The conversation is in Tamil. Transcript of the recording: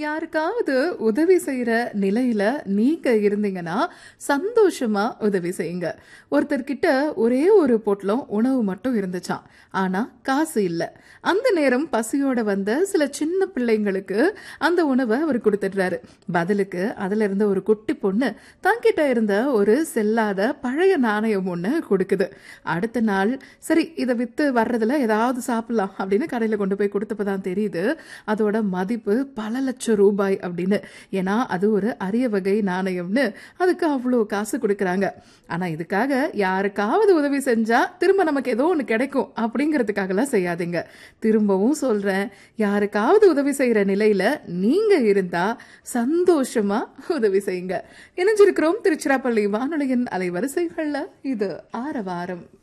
யாருக்காவது உதவி செய்யற நிலையில நீங்க இருந்தீங்கன்னா சந்தோஷமா உதவி செய்யுங்க ஒருத்தர்கிட்ட ஒரே ஒரு பொட்டலம் உணவு மட்டும் இருந்துச்சாம் ஆனா காசு இல்ல அந்த நேரம் பசியோட வந்த சில சின்ன பிள்ளைங்களுக்கு அந்த உணவை அவர் கொடுத்துடுறாரு பதிலுக்கு அதுல இருந்த ஒரு குட்டி பொண்ணு தங்கிட்ட இருந்த ஒரு செல்லாத பழைய நாணயம் ஒண்ணு கொடுக்குது அடுத்த நாள் சரி இதை வித்து வர்றதுல ஏதாவது சாப்பிடலாம் அப்படின்னு கடையில கொண்டு போய் கொடுத்தப்பதான் தெரியுது அதோட மதிப்பு பல லட்சம் ரூபாய் அப்படின்னு ஏன்னா அது ஒரு அரிய வகை நாணயம்னு அதுக்கு அவ்வளோ காசு கொடுக்குறாங்க ஆனா இதுக்காக யாருக்காவது உதவி செஞ்சா திரும்ப நமக்கு ஏதோ ஒன்று கிடைக்கும் அப்படிங்கிறதுக்காகலாம் செய்யாதீங்க திரும்பவும் சொல்றேன் யாருக்காவது உதவி செய்யற நிலையில நீங்க இருந்தா சந்தோஷமா உதவி செய்யுங்க இணைஞ்சிருக்கிறோம் திருச்சிராப்பள்ளி வானொலியின் அலைவரிசைகள்ல இது ஆரவாரம்